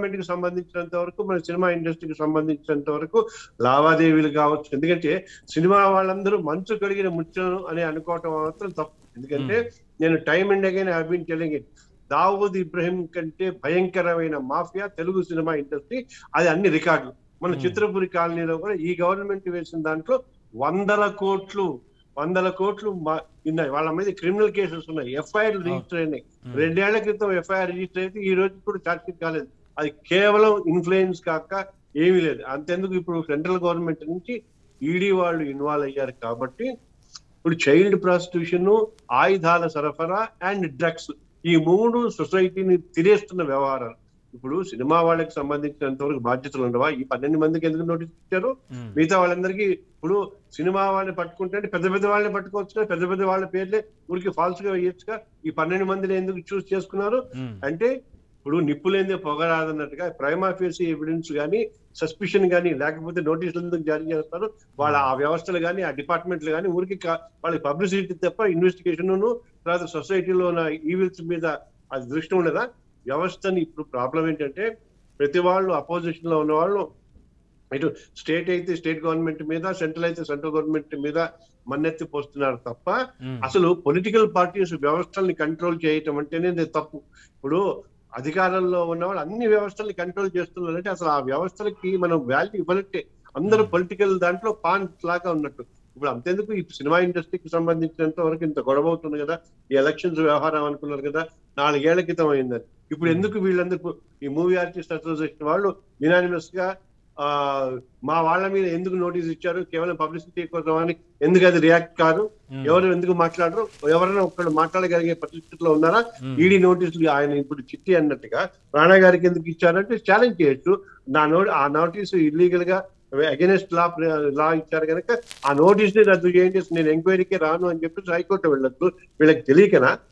Government కి సంబంధించినంత వరకు మన సినిమా ఇండస్ట్రీకి సంబంధించినంత వరకు లావాదేవీలు కావచ్చు ఎందుకంటే సినిమా వాళ్ళందరూ మంచు కడిగిన ముచ్చను అని అనుకోవటం మాత్రం తప్పు ఎందుకంటే నేను time and again I been telling it Dawood Ibrahim కంటే భయంకరమైన మాఫియా తెలుగు సినిమా ఇండస్ట్రీ అది అన్ని రికార్డులు మన Hmm. చిత్రపురి కాలనీలో కూడా ఈ గవర్నమెంట్ వేసిన దాంట్లో వందల కోట్లు వందల కోట్లు మా- ఉన్నాయి వాళ్ళ మీద క్రిమినల్ కేసెస్ ఉన్నాయి ఎఫ్ఐఆర్ రిజిస్టర్ అయినాయి ఉమ్, రెండేళ్ల క్రితం ఎఫ్ఐఆర్ రిజిస్టర్ అయితే ఈ రోజు కూడా ఛార్జ్ షీట్ కాలేదు అది కేవలం ఇన్ఫ్లుయెన్స్ కాక ఏమీ లేదు అంతెందుకు ఇప్పుడు సెంట్రల్ గవర్నమెంట్ నుంచి ఈడీ వాళ్ళు ఇన్వాల్వ్ అయ్యారు కాబట్టి ఇప్పుడు చైల్డ్ ప్రాస్టిట్యూషన్ ఆయుధాల సరఫరా అండ్ డ్రగ్స్ ఈ మూడు సొసైటీని తిరేస్తున్న వ్యవహారాలు ఇప్పుడు సినిమా వాళ్ళకి సంబంధించినంత వరకు బాధ్యతలు ఉండవా ఈ పన్నెండు మందికి ఎందుకు నోటీస్ ఇచ్చారు ఉమ్, మిగతా వాళ్ళందరికీ ఇప్పుడు సినిమా వాళ్ళని పట్టుకుంటే పెద్ద పెద్ద వాళ్ళని పట్టుకోవచ్చు కదా, పెద్ద పెద్ద వాళ్ళ పేర్లే ఊరికి ఫాల్స్ గా వేయచ్చుగా ఈ పన్నెండు మందిని ఎందుకు చూస్ చేసుకున్నారు ఉమ్, అంటే ఇప్పుడు నిప్పులేందే పొగరాదన్నట్టుగా ప్రైమా ఫేసి ఎవిడెన్స్ కానీ సస్పిషన్ కానీ లేకపోతే నోటీసులు ఎందుకు జారీ చేస్తారు వాళ్ళ ఆ వ్యవస్థలు కానీ ఆ డిపార్ట్మెంట్లు కానీ ఊరికి కా- వాళ్ళకి పబ్లిసిటీ తప్ప ఇన్వెస్టిగేషన్ తర్వాత సొసైటీలో ఉన్న ఈవిల్స్ మీద అది దృష్టి ఉండదా వ్యవస్థని ఇప్పుడు ప్రాబ్లం ఏంటంటే ప్రతి వాళ్ళు అపోజిషన్ లో ఉన్న వాళ్ళు ఇటు స్టేట్ అయితే స్టేట్ గవర్నమెంట్ మీద సెంట్రల్ అయితే సెంట్రల్ గవర్నమెంట్ మీద మన్నెత్తి పోస్తున్నారు తప్ప ఉమ్, అసలు పొలిటికల్ పార్టీస్ వ్యవస్థల్ని కంట్రోల్ చేయటం అంటేనే ఇది తప్పు ఇప్పుడు అధికారంలో ఉన్న వాళ్ళు అన్ని వ్యవస్థల్ని కంట్రోల్ చేస్తున్నారంటే అసలు ఆ వ్యవస్థలకి మనం వాల్యూ ఇవ్వనట్టే అందరూ Hmm. పొలిటికల్ దాంట్లో పాన్ లాగా ఉన్నట్టు ఇప్పుడు అంతేందుకు ఈ సినిమా ఇండస్ట్రీకి సంబంధించినంత వరకు ఇంత గొడవ అవుతుంది కదా ఈ ఎలక్షన్స్ వ్యవహారం అనుకున్నారు కదా నాలుగేళ్ల క్రితం అయిందని ఇప్పుడు Hmm. ఎందుకు వీళ్ళందరూ ఈ మూవీ ఆర్టిస్ట్ అసోసియేషన్ వాళ్ళు యునానిమస్ గా ఆ మా వాళ్ళ మీద ఎందుకు నోటీస్ ఇచ్చారు కేవలం పబ్లిసిటీ కోసం అని ఎందుకు అది రియాక్ట్ కాదు ఉమ్, ఎవరు ఎందుకు మాట్లాడరు ఎవరైనా ఒక్కళ్ళు మాట్లాడగలిగే పరిస్థితిలో ఉన్నారా ఉమ్, ఈడీ నోటీసులు ఆయన ఇప్పుడు చిట్టి అన్నట్టుగా రాణా గారికి ఎందుకు ఇచ్చారంటే ఛాలెంజ్ చేయొచ్చు నా నో ఆ నోటీసు ఇల్లీగల్ గా అగెనెస్ట్ లా లా ఇచ్చారు కనుక ఆ నోటీస్ ని రద్దు చేయండి నేను ఎంక్వైరీకి రాను అని చెప్పి హైకోర్టు వెళ్ళొచ్చు వీళ్ళకి తెలియకనా